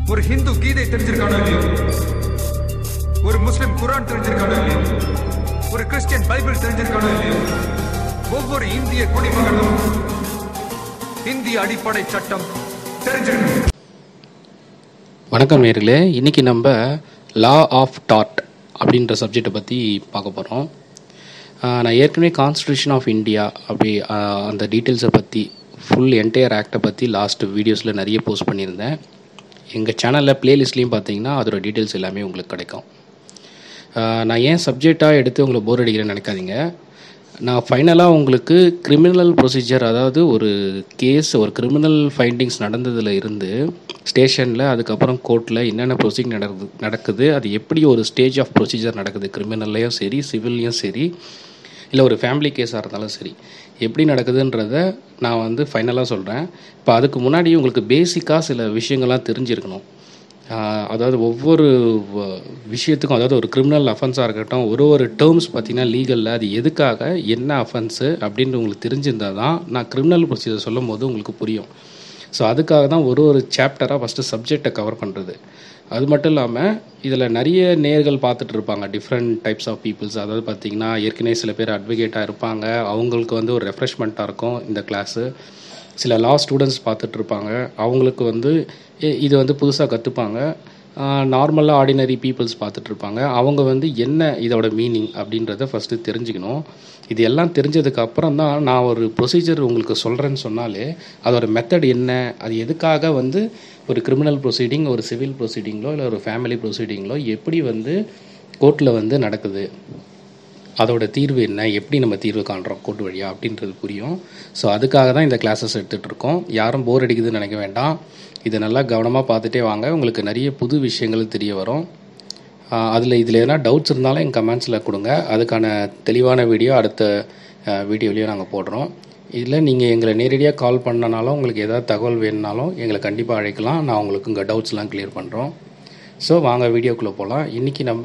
ஒரு ஹிந்து கீதை தெரிஞ்சிருக்கானோ இல்லையோ ஒரு முஸ்லிம் குரான் தெரிஞ்சிருக்கானோ இல்லையோ ஒரு கிறிஸ்டியன் பைபிள் தெரிஞ்சிருக்கானோ இல்லையோ ஒவ்வொரு இந்திய குடிமகனும் இந்திய அடிப்படை சட்டம் தெரிஞ்சிருக்கணும் வணக்கம் நேர்களே இன்னைக்கு நம்ம லா ஆஃப் டாட் அப்படின்ற சப்ஜெக்டை பற்றி பார்க்க போகிறோம் நான் ஏற்கனவே கான்ஸ்டியூஷன் ஆஃப் இந்தியா அப்படி ஆஹ், அந்த டீட்டெயில்ஸை பற்றி ஃபுல் என்டையர் ஆக்டை பற்றி லாஸ்ட் வீடியோஸில் நிறைய போஸ்ட் பண்ணியிருந்தேன் எங்கள் சேனலில் ப்ளேலிஸ்ட்லேயும் பார்த்தீங்கன்னா அதோட டீட்டெயில்ஸ் எல்லாமே உங்களுக்கு கிடைக்கும் ஆஹ், நான் ஏன் சப்ஜெக்டாக எடுத்து உங்களை போர் அடிக்கிறேன்னு நினைக்காதீங்க நான் ஃபைனலாக உங்களுக்கு கிரிமினல் ப்ரொசீஜர் அதாவது ஒரு கேஸ் ஒரு கிரிமினல் ஃபைண்டிங்ஸ் நடந்ததில் இருந்து ஸ்டேஷனில் அதுக்கப்புறம் கோர்ட்டில் என்னென்ன ப்ரொசீஜர் நடக்குது நடக்குது அது எப்படி ஒரு ஸ்டேஜ் ஆஃப் ப்ரொசீஜர் நடக்குது கிரிமினல்லையும் சரி சிவில்லையும் சரி இல்லை ஒரு ஃபேமிலி கேஸாக இருந்தாலும் சரி எப்படி நடக்குதுன்றத நான் வந்து ஃபைனலாக சொல்கிறேன் இப்போ அதுக்கு முன்னாடி உங்களுக்கு பேசிக்காக சில விஷயங்கள்லாம் தெரிஞ்சிருக்கணும் ஆஹ் அதாவது ஒவ்வொரு வ- விஷயத்துக்கும் அதாவது ஒரு கிரிமினல் அஃபென்ஸாக இருக்கட்டும் ஒரு ஒரு டேர்ம்ஸ் பார்த்தீங்கன்னா லீகலில் அது எதுக்காக என்ன அஃபென்ஸு அப்படின்னு உங்களுக்கு தெரிஞ்சிருந்தால் தான் நான் கிரிமினல் ப்ரொசீஜர் சொல்லும் போது உங்களுக்கு புரியும் ஸோ அதுக்காக தான் ஒரு ஒரு சாப்டராக ஃபஸ்ட்டு சப்ஜெக்டை கவர் பண்ணுறது அது மட்டும் இல்லாமல் இதில் நிறைய நேர்கள் பார்த்துட்டு இருப்பாங்க டிஃப்ரெண்ட் டைப்ஸ் ஆஃப் பீப்புள்ஸ் அதாவது பார்த்தீங்கன்னா ஏற்கனவே சில பேர் அட்வொகேட்டாக இருப்பாங்க அவங்களுக்கு வந்து ஒரு ரெஃப்ரெஷ்மெண்ட்டாக இருக்கும் இந்த கிளாஸு சில லா ஸ்டூடெண்ட்ஸ் பார்த்துட்டு இருப்பாங்க அவங்களுக்கு வந்து இ- இது வந்து புதுசாக கற்றுப்பாங்க நார்மலாக ஆர்டினரி பீப்புள்ஸ் பார்த்துட்டு இருப்பாங்க அவங்க வந்து என்ன இதோட மீனிங் அப்படின்றத ஃபஸ்ட்டு தெரிஞ்சுக்கணும் இது எல்லாம் தெரிஞ்சதுக்கு அப்புறம் தான் நான் ஒரு ப்ரொசீஜர் உங்களுக்கு சொல்கிறேன்னு சொன்னாலே அதோட மெத்தட் என்ன அது எதுக்காக வந்து ஒரு கிரிமினல் ப்ரொசீடிங் ஒரு சிவில் ப்ரொசீடிங்களோ இல்லை ஒரு ஃபேமிலி ப்ரொசீடிங்களோ எப்படி வந்து கோர்ட்டில் வந்து நடக்குது அதோட தீர்வு என்ன எப்படி நம்ம தீர்வு காண்றோம் கோர்ட் வழியா அப்படின்றது புரியும் ஸோ அதுக்காக தான் இந்த கிளாஸஸ் எடுத்துகிட்டு இருக்கோம் யாரும் போர் அடிக்குதுன்னு நினைக்க வேண்டாம் இதை நல்லா கவனமாக பார்த்துட்டே வாங்க உங்களுக்கு நிறைய புது விஷயங்கள் தெரிய வரும் அதில் இதில் எதனா டவுட்ஸ் இருந்தாலும் எங்கள் கமெண்ட்ஸில் கொடுங்க அதுக்கான தெளிவான வீடியோ அடுத்த வீடியோலையும் நாங்கள் போடுறோம் இதில் நீங்கள் எங்களை நேரடியாக கால் பண்ணனாலும் உங்களுக்கு ஏதாவது தகவல் வேணுனாலும் எங்களை கண்டிப்பாக அழைக்கலாம் நான் உங்களுக்கு உங்கள் டவுட்ஸ்லாம் கிளியர் பண்ணுறோம் ஸோ வாங்க வீடியோக்குள்ளே போகலாம் இன்றைக்கி நம்ம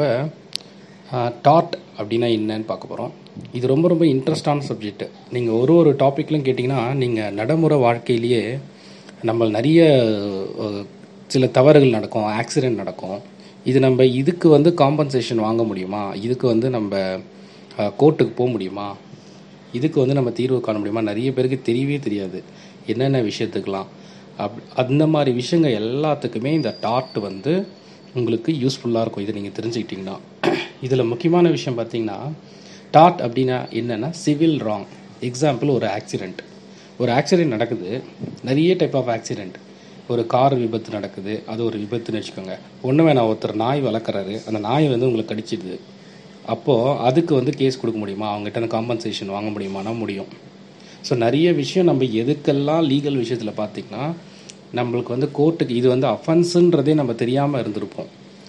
டாட் அப்படின்னா என்னன்னு பார்க்க போகிறோம் இது ரொம்ப ரொம்ப இன்ட்ரெஸ்டான சப்ஜெக்ட் நீங்கள் ஒரு ஒரு டாப்பிக்லையும் கேட்டிங்கன்னா நீங்கள் நடைமுறை வாழ்க்கையிலேயே நம்ம நிறைய அஹ், சில தவறுகள் நடக்கும் ஆக்சிடென்ட் நடக்கும் இது நம்ம இதுக்கு வந்து காம்பன்சேஷன் வாங்க முடியுமா இதுக்கு வந்து நம்ம கோர்ட்டுக்கு போக முடியுமா இதுக்கு வந்து நம்ம தீர்வு காண முடியுமா நிறைய பேருக்கு தெரியவே தெரியாது என்னென்ன விஷயத்துக்கெலாம் அப் அந்த மாதிரி விஷயங்கள் எல்லாத்துக்குமே இந்த டாட் வந்து உங்களுக்கு யூஸ்ஃபுல்லாக இருக்கும் இதை நீங்கள் தெரிஞ்சுக்கிட்டிங்கன்னா இதில் முக்கியமான விஷயம் பார்த்தீங்கன்னா டாட் அப்படின்னா என்னென்னா சிவில் ராங் எக்ஸாம்பிள் ஒரு ஆக்சிடெண்ட் ஒரு ஆக்சிடெண்ட் நடக்குது நிறைய டைப் ஆஃப் ஆக்சிடெண்ட் ஒரு கார் விபத்து நடக்குது அது ஒரு விபத்துன்னு வச்சுக்கோங்க ஒன்று வேணா ஒருத்தர் நாய் வளர்க்குறாரு அந்த நாய் வந்து உங்களுக்கு கடிச்சிடுது அப்போது அதுக்கு வந்து கேஸ் கொடுக்க முடியுமா அவங்ககிட்ட அந்த காம்பன்சேஷன் வாங்க முடியுமானா முடியும் ஸோ நிறைய விஷயம் நம்ம எதுக்கெல்லாம் லீகல் விஷயத்தில் பார்த்தீங்கன்னா நம்மளுக்கு வந்து கோர்ட்டுக்கு இது வந்து அஃபென்ஸுன்றதே நம்ம தெரியாமல் இருந்திருப்போம்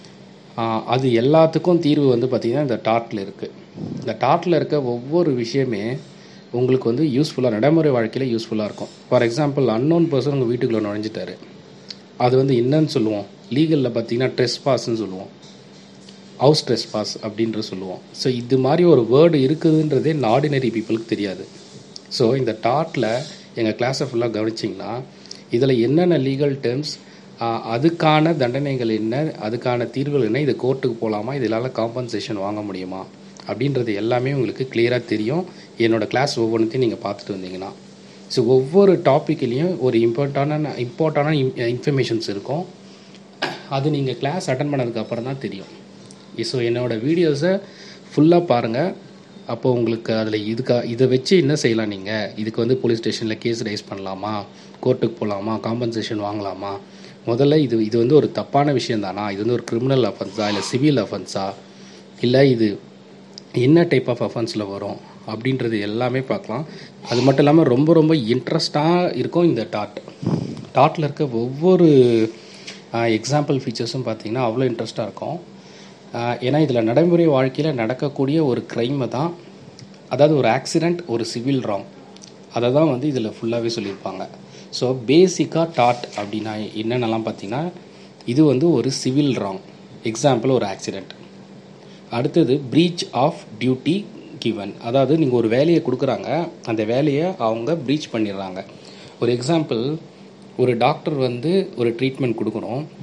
ஆஹ் அது எல்லாத்துக்கும் தீர்வு வந்து பார்த்திங்கன்னா இந்த டாட்டில் இருக்குது இந்த டாட்டில் இருக்க ஒவ்வொரு விஷயமே உங்களுக்கு வந்து யூஸ்ஃபுல்லாக நடைமுறை வாழ்க்கையில் யூஸ்ஃபுல்லாக இருக்கும் ஃபார் எக்ஸாம்பிள் அன்னோன் பர்சன் உங்கள் வீட்டுக்குள்ளே நுழைஞ்சிட்டாரு அது வந்து என்னன்னு சொல்லுவோம் லீகலில் பார்த்தீங்கன்னா ட்ரெஸ் பாஸ்ன்னு சொல்லுவோம் ஹவுஸ் ட்ரெஸ் பாஸ் அப்படின்ற சொல்லுவோம் ஸோ இது மாதிரி ஒரு வேர்டு இருக்குதுன்றதே ஆர்டினரி பீப்புளுக்கு தெரியாது ஸோ இந்த டாட்டில் எங்கள் கிளாஸை ஃபுல்லாக கவனிச்சிங்கன்னா இதில் என்னென்ன லீகல் டேர்ம்ஸ் அதுக்கான தண்டனைகள் என்ன அதுக்கான தீர்வுகள் என்ன இது கோர்ட்டுக்கு போகலாமா இதனால் காம்பன்சேஷன் வாங்க முடியுமா அப்படின்றது எல்லாமே உங்களுக்கு கிளியராக தெரியும் என்னோட கிளாஸ் ஒவ்வொன்றுத்தையும் நீங்கள் பார்த்துட்டு வந்தீங்கன்னா ஸோ ஒவ்வொரு டாப்பிக்லேயும் ஒரு இம்பார்ட்டான இம்பார்ட்டான இன்ஃபர்மேஷன்ஸ் இருக்கும் அது நீங்கள் கிளாஸ் அட்டன் பண்ணதுக்கு அப்புறம் தான் தெரியும் ஸோ என்னோடய வீடியோஸை ஃபுல்லாக பாருங்கள் அப்போ உங்களுக்கு அதில் இதுக்கா இதை வச்சு என்ன செய்யலாம் நீங்கள் இதுக்கு வந்து போலீஸ் ஸ்டேஷனில் கேஸ் ரைஸ் பண்ணலாமா கோர்ட்டுக்கு போகலாமா காம்பன்சேஷன் வாங்கலாமா முதல்ல இது இது வந்து ஒரு தப்பான விஷயம் தானா இது வந்து ஒரு கிரிமினல் அஃபென்ஸா இல்லை சிவில் அஃபென்ஸா இல்லை இது என்ன டைப் ஆஃப் அஃபென்ஸில் வரும் அப்படின்றது எல்லாமே பார்க்கலாம் அது மட்டும் இல்லாமல் ரொம்ப ரொம்ப இன்ட்ரெஸ்டாக இருக்கும் இந்த டாட் டாட்டில் இருக்க ஒவ்வொரு எக்ஸாம்பிள் ஃபீச்சர்ஸும் பார்த்தீங்கன்னா அவ்வளோ இன்ட்ரெஸ்ட்டாக இருக்கும் ஆஹ் ஏன்னா இதில் நடைமுறை வாழ்க்கையில் நடக்கக்கூடிய ஒரு க்ரைமை தான் அதாவது ஒரு ஆக்சிடெண்ட் ஒரு சிவில் ராங் அதை தான் வந்து இதில் ஃபுல்லாகவே சொல்லியிருப்பாங்க ஸோ பேசிக்காக டாட் அப்படின்னா என்னென்னலாம் பார்த்தீங்கன்னா இது வந்து ஒரு சிவில் ராங் எக்ஸாம்பிள் ஒரு ஆக்சிடெண்ட் அடுத்தது பிரீச் ஆஃப் டியூட்டி கிவன் அதாவது நீங்கள் ஒரு வேலையை கொடுக்குறாங்க அந்த வேலையை அவங்க ப்ரீச் பண்ணிடுறாங்க ஒரு எக்ஸாம்பிள் ஒரு டாக்டர் வந்து ஒரு ட்ரீட்மெண்ட் கொடுக்கணும்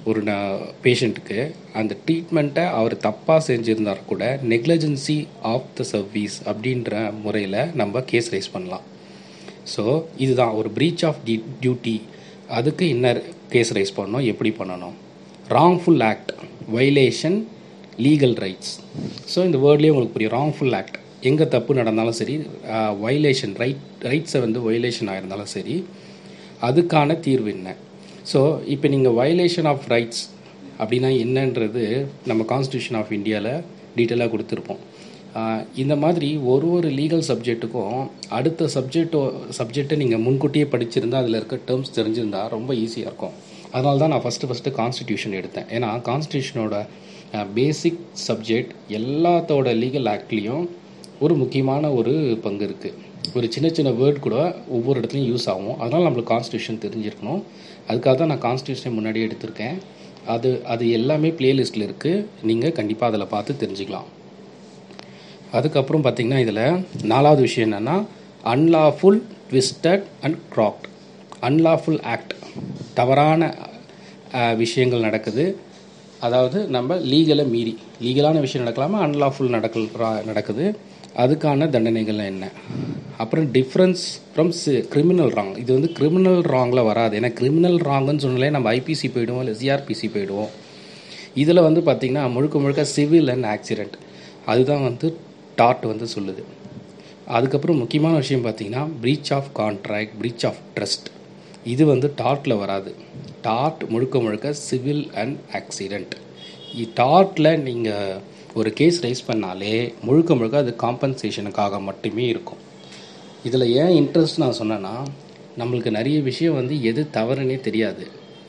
ஒரு பேஷண்ட்டுக்கு அந்த ட்ரீட்மெண்ட்டை அவர் தப்பாக செஞ்சுருந்தார் கூட நெக்லஜென்சி ஆஃப் த சர்வீஸ் அப்படின்ற முறையில் நம்ம கேஸ் ரைஸ் பண்ணலாம் ஸோ இதுதான் ஒரு பிரீச் ஆஃப் டி டியூட்டி அதுக்கு என்ன கேஸ் ரைஸ் பண்ணணும் எப்படி பண்ணணும் wrongful act violation legal rights so இந்த வேர்ட்லேயே உங்களுக்கு புரியும் ராங்ஃபுல் ஆக்ட் எங்கே தப்பு நடந்தாலும் சரி வைலேஷன் ரைட் ரைட்ஸை வந்து வைலேஷன் ஆயிருந்தாலும் சரி அதுக்கான தீர்வு என்ன ஸோ இப்போ நீங்கள் வயலேஷன் ஆஃப் ரைட்ஸ் அப்படின்னா என்னன்றது நம்ம கான்ஸ்டியூஷன் ஆஃப் இந்தியாவில் டீட்டெயிலாக கொடுத்துருப்போம் ஆஹ் இந்த மாதிரி ஒரு ஒரு லீகல் சப்ஜெக்ட்டுக்கும் அடுத்த சப்ஜெக்டோ சப்ஜெக்டை நீங்கள் முன்கூட்டியே படிச்சிருந்தா அதில் இருக்க டேர்ம்ஸ் தெரிஞ்சிருந்தா ரொம்ப ஈஸியாக இருக்கும் அதனால தான் நான் ஃபஸ்ட்டு ஃபஸ்ட்டு கான்ஸ்டியூஷன் எடுத்தேன் ஏன்னா கான்ஸ்டியூஷனோட பேசிக் சப்ஜெக்ட் எல்லாத்தோட லீகல் ஆக்ட்லேயும் ஒரு முக்கியமான ஒரு பங்கு இருக்குது ஒரு சின்ன சின்ன வேர்ட் கூட ஒவ்வொரு இடத்துலையும் யூஸ் ஆகும் அதனால் நம்மளுக்கு கான்ஸ்டியூஷன் தெரிஞ்சிருக்கணும் அதுக்காக தான் நான் கான்ஸ்டியூஷனை முன்னாடியே எடுத்திருக்கேன் அது அது எல்லாமே பிளேலிஸ்ட்டில் இருக்குது நீங்கள் கண்டிப்பாக அதில் பார்த்து தெரிஞ்சுக்கலாம் அதுக்கப்புறம் பார்த்தீங்கன்னா இதில் நாலாவது விஷயம் என்னென்னா unlawful twisted and cracked unlawful act தவறான அஹ், விஷயங்கள் நடக்குது அதாவது நம்ம லீகலை மீறி லீகலான விஷயம் நடக்கலாமா அன்லாஃபுல் நடக்கல் நடக்குது அதுக்கான தண்டனைகள் என்ன அப்புறம் டிஃப்ரென்ஸ் ஃப்ரம் கிரிமினல் ராங் இது வந்து கிரிமினல் ராங்கில் வராது ஏன்னா கிரிமினல் ராங்குன்னு சொன்னாலே நம்ம ஐபிசி போயிடுவோம் இல்லை சிஆர்பிசி போயிடுவோம் இதில் வந்து பார்த்திங்கன்னா முழுக்க முழுக்க சிவில் அண்ட் ஆக்சிடெண்ட் அதுதான் வந்து டாட் வந்து சொல்லுது அதுக்கப்புறம் முக்கியமான விஷயம் பார்த்தீங்கன்னா breach of contract breach of trust இது வந்து டாட்டில் வராது டாட் முழுக்க முழுக்க சிவில் அண்ட் ஆக்சிடெண்ட் டாட்டில் நீங்கள் ஒரு கேஸ் ரைஸ் பண்ணாலே முழுக்க முழுக்க அது காம்பன்சேஷனுக்காக மட்டுமே இருக்கும் இதில் ஏன் இன்ட்ரெஸ்ட் நான் சொன்னேன்னா நம்மளுக்கு நிறைய விஷயம் வந்து எது தவறுனே தெரியாது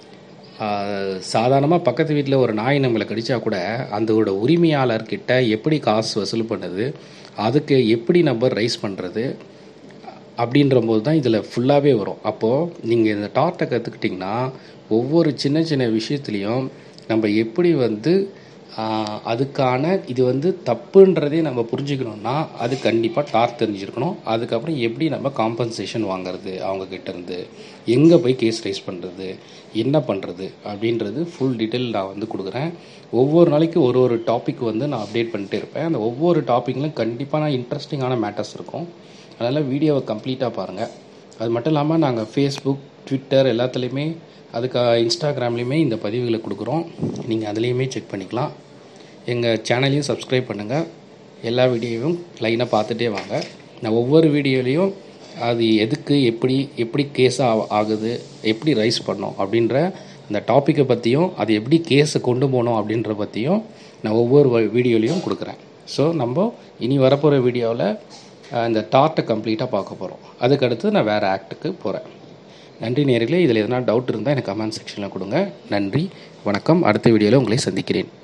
சாதாரணமாக பக்கத்து வீட்டில் ஒரு நாய் நம்மளை கடிச்சா கூட அதோட உரிமையாளர்கிட்ட எப்படி காசு வசூல் பண்ணுது அதுக்கு எப்படி நம்ம ரைஸ் பண்ணுறது அப்படின்ற போது தான் இதில் ஃபுல்லாகவே வரும் அப்போது நீங்கள் இந்த டாட்டை கற்றுக்கிட்டிங்கன்னா ஒவ்வொரு சின்ன சின்ன விஷயத்துலையும் நம்ம எப்படி வந்து ஆஹ், அதுக்கான இது வந்து தப்புன்றதே நம்ம புரிஞ்சுக்கணும்னா அது கண்டிப்பாக டாட் தெரிஞ்சிருக்கணும் அதுக்கப்புறம் எப்படி நம்ம காம்பன்சேஷன் வாங்குறது அவங்க கிட்ட இருந்து எங்கே போய் கேஸ் ரைஸ் பண்ணுறது என்ன பண்ணுறது அப்படின்றது ஃபுல் டீட்டெயில் நான் வந்து கொடுக்குறேன் ஒவ்வொரு நாளைக்கு ஒரு ஒரு டாபிக் வந்து நான் அப்டேட் பண்ணிட்டே இருப்பேன் அந்த ஒவ்வொரு டாப்பிக்லையும் கண்டிப்பாக நான் இன்ட்ரெஸ்டிங்கான மேட்டர்ஸ் இருக்கும் அதனால் வீடியோவை கம்ப்ளீட்டாக பாருங்கள் அது மட்டும் இல்லாமல் நாங்கள் ஃபேஸ்புக் ட்விட்டர் எல்லாத்துலேயுமே அதுக்கு இன்ஸ்டாகிராம்லேயுமே இந்த பதிவுகளை கொடுக்குறோம் நீங்கள் அதுலேயுமே செக் பண்ணிக்கலாம் எங்கள் சேனலையும் சப்ஸ்கிரைப் பண்ணுங்கள் எல்லா வீடியோவும் லைனாக பார்த்துட்டே வாங்க நான் ஒவ்வொரு வீடியோலையும் அது எதுக்கு எப்படி எப்படி கேஸ் ஆகுது எப்படி ரைஸ் பண்ணோம் அப்படின்ற அந்த டாப்பிக்கை பற்றியும் அது எப்படி கேஸை கொண்டு போகணும் அப்படின்ற பற்றியும் நான் ஒவ்வொரு வீடியோலையும் கொடுக்குறேன் ஸோ நம்ம இனி வரப்போகிற வீடியோவில் இந்த டார்ட்டை கம்ப்ளீட்டாக பார்க்க போகிறோம் அதுக்கடுத்து நான் வேறு ஆக்ட்டுக்கு போகிறேன் நன்றி நேர்களே இதில் எதனா டவுட் இருந்தால் எனக்கு கமெண்ட் செக்ஷனில் கொடுங்க நன்றி வணக்கம் அடுத்த வீடியோவில் உங்களை சந்திக்கிறேன்